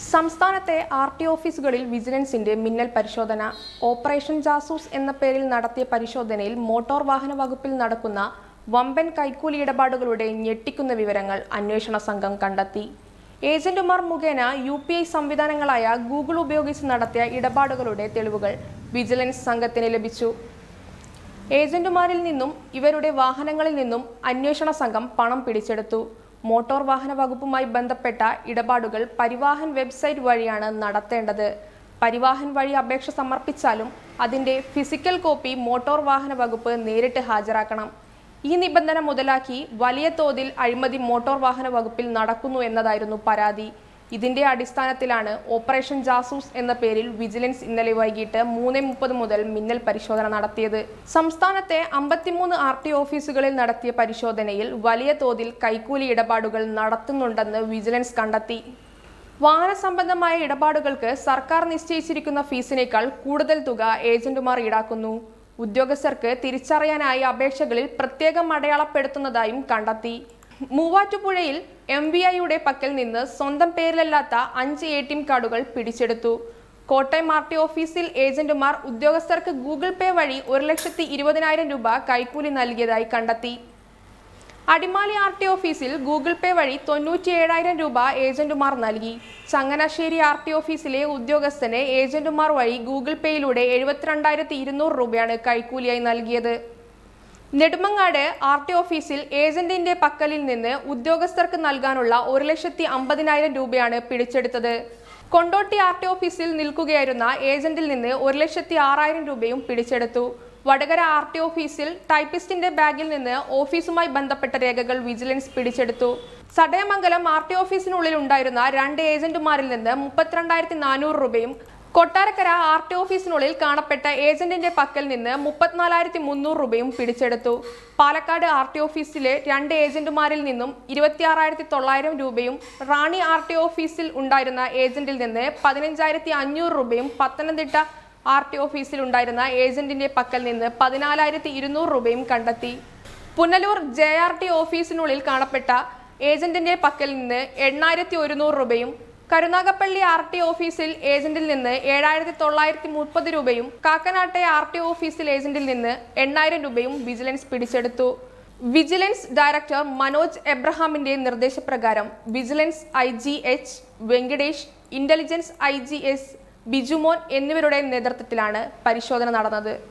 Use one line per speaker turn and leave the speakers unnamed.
സംസ്ഥാനത്തെ R T ഓഫീസുകളിൽ വിജിലൻസിന്റെ മിന്നൽ പരിശോധന ഓപ്പറേഷൻ ജാസൂസ് എന്ന പേരിൽ നടത്തിയ പരിശോധനയിൽ മോട്ടോർ വാഹന വകുപ്പിൽ നടക്കുന്ന വമ്പൻ കൈക്കൂലി ഇടപാടുകളുടെ ഞെട്ടിക്കുന്ന വിവരങ്ങൾ അന്വേഷണ സംഘം കണ്ടെത്തി ഏജന്റുമാർ മുഖേന യു പി ഐ സംവിധാനങ്ങളായ ഗൂഗിൾ ഉപയോഗിച്ച് നടത്തിയ ഇടപാടുകളുടെ തെളിവുകൾ വിജിലൻസ് സംഘത്തിന് ലഭിച്ചു ഏജന്റുമാരിൽ നിന്നും ഇവരുടെ വാഹനങ്ങളിൽ നിന്നും അന്വേഷണ സംഘം പണം പിടിച്ചെടുത്തു മോട്ടോർ വാഹന വകുപ്പുമായി ബന്ധപ്പെട്ട ഇടപാടുകൾ പരിവാഹൻ വെബ്സൈറ്റ് വഴിയാണ് നടത്തേണ്ടത് പരിവാഹൻ വഴി അപേക്ഷ സമർപ്പിച്ചാലും അതിന്റെ ഫിസിക്കൽ കോപ്പി മോട്ടോർ വാഹന വകുപ്പ് നേരിട്ട് ഹാജരാക്കണം ഈ നിബന്ധന മുതലാക്കി വലിയ തോതിൽ അഴിമതി മോട്ടോർ വാഹന വകുപ്പിൽ നടക്കുന്നു എന്നതായിരുന്നു പരാതി ഇതിന്റെ അടിസ്ഥാനത്തിലാണ് ഓപ്പറേഷൻ ജാസൂസ് എന്ന പേരിൽ വിജിലൻസ് ഇന്നലെ വൈകിട്ട് മൂന്ന് മുപ്പത് മുതൽ മിന്നൽ പരിശോധന നടത്തിയത് സംസ്ഥാനത്തെ അമ്പത്തിമൂന്ന് ആർ ടി ഓഫീസുകളിൽ നടത്തിയ പരിശോധനയിൽ വലിയ തോതിൽ കൈക്കൂലി ഇടപാടുകൾ നടത്തുന്നുണ്ടെന്ന് വിജിലൻസ് കണ്ടെത്തി വാഹന സംബന്ധമായ ഇടപാടുകൾക്ക് സർക്കാർ നിശ്ചയിച്ചിരിക്കുന്ന ഫീസിനേക്കാൾ കൂടുതൽ തുക ഏജന്റുമാർ ഈടാക്കുന്നു ഉദ്യോഗസ്ഥർക്ക് തിരിച്ചറിയാനായി അപേക്ഷകളിൽ പ്രത്യേകം അടയാളപ്പെടുത്തുന്നതായും കണ്ടെത്തി മൂവാറ്റുപുഴയിൽ എം വി ഐയുടെ പക്കൽ നിന്ന് സ്വന്തം പേരിലല്ലാത്ത അഞ്ച് എ ടി എം കാർഡുകൾ പിടിച്ചെടുത്തു കോട്ടയം ആർ ടി ഓഫീസിൽ ഏജന്റുമാർ ഉദ്യോഗസ്ഥർക്ക് ഗൂഗിൾ പേ വഴി ഒരു ലക്ഷത്തി ഇരുപതിനായിരം രൂപ കൈക്കൂലി നൽകിയതായി കണ്ടെത്തി അടിമാലി ആർ ടി ഓഫീസിൽ ഗൂഗിൾ പേ വഴി തൊണ്ണൂറ്റി ഏഴായിരം രൂപ ഏജന്റുമാർ നൽകി ചങ്ങനാശ്ശേരി ആർ ടി ഓഫീസിലെ ഉദ്യോഗസ്ഥന് ഏജന്റുമാർ വഴി ഗൂഗിൾ പേയിലൂടെ എഴുപത്തിരണ്ടായിരത്തി ഇരുന്നൂറ് രൂപയാണ് കൈക്കൂലിയായി നൽകിയത് നെടുമങ്ങാട് ആർ ടി ഓഫീസിൽ ഏജന്റിന്റെ പക്കലിൽ നിന്ന് ഉദ്യോഗസ്ഥർക്ക് നൽകാനുള്ള ഒരു ലക്ഷത്തി അമ്പതിനായിരം രൂപയാണ് പിടിച്ചെടുത്തത് കൊണ്ടോട്ടി ആർ ടി ഓഫീസിൽ നിൽക്കുകയായിരുന്ന ഏജന്റിൽ നിന്ന് ഒരു ലക്ഷത്തി ആറായിരം രൂപയും പിടിച്ചെടുത്തു വടകര ആർ ടി ഓഫീസിൽ ടൈപ്പിസ്റ്റിന്റെ ബാഗിൽ നിന്ന് ഓഫീസുമായി ബന്ധപ്പെട്ട രേഖകൾ വിജിലൻസ് പിടിച്ചെടുത്തു ചടയമംഗലം ആർ ടി ഓഫീസിനുള്ളിൽ ഉണ്ടായിരുന്ന രണ്ട് ഏജന്റുമാരിൽ നിന്ന് മുപ്പത്തിരണ്ടായിരത്തി നാനൂറ് രൂപയും കൊട്ടാരക്കര ആർ ടി ഓഫീസിനുള്ളിൽ കാണപ്പെട്ട ഏജന്റിന്റെ പക്കൽ നിന്ന് മുപ്പത്തിനാലായിരത്തി മുന്നൂറ് രൂപയും പിടിച്ചെടുത്തു പാലക്കാട് ആർ ടി ഓഫീസിലെ രണ്ട് ഏജന്റുമാരിൽ നിന്നും ഇരുപത്തിയാറായിരത്തി തൊള്ളായിരം രൂപയും റാണി ആർ ടി ഓഫീസിൽ ഉണ്ടായിരുന്ന ഏജന്റിൽ നിന്ന് പതിനഞ്ചായിരത്തി അഞ്ഞൂറ് രൂപയും പത്തനംതിട്ട ആർ ടി ഓഫീസിൽ ഉണ്ടായിരുന്ന ഏജന്റിന്റെ പക്കൽ നിന്ന് പതിനാലായിരത്തി ഇരുന്നൂറ് രൂപയും കണ്ടെത്തി പുനലൂർ ജെ ആർ ടി ഓഫീസിനുള്ളിൽ കാണപ്പെട്ട ഏജന്റിന്റെ പക്കൽ നിന്ന് എണ്ണായിരത്തി ഒരുന്നൂറ് രൂപയും കരുനാഗപ്പള്ളി ആർ ടി ഓഫീസിൽ ഏജന്റിൽ നിന്ന് ഏഴായിരത്തി തൊള്ളായിരത്തി മുപ്പത് രൂപയും കാക്കനാട്ടെ ആർ ടി ഓഫീസിൽ ഏജന്റിൽ നിന്ന് എണ്ണായിരം രൂപയും വിജിലൻസ് പിടിച്ചെടുത്തു വിജിലൻസ് ഡയറക്ടർ മനോജ് എബ്രഹാമിന്റെ നിർദ്ദേശപ്രകാരം vigilance I G H Venkatesh intelligence I G S Bijumon എന്നിവരുടെ നേതൃത്വത്തിലാണ് പരിശോധന നടന്നത്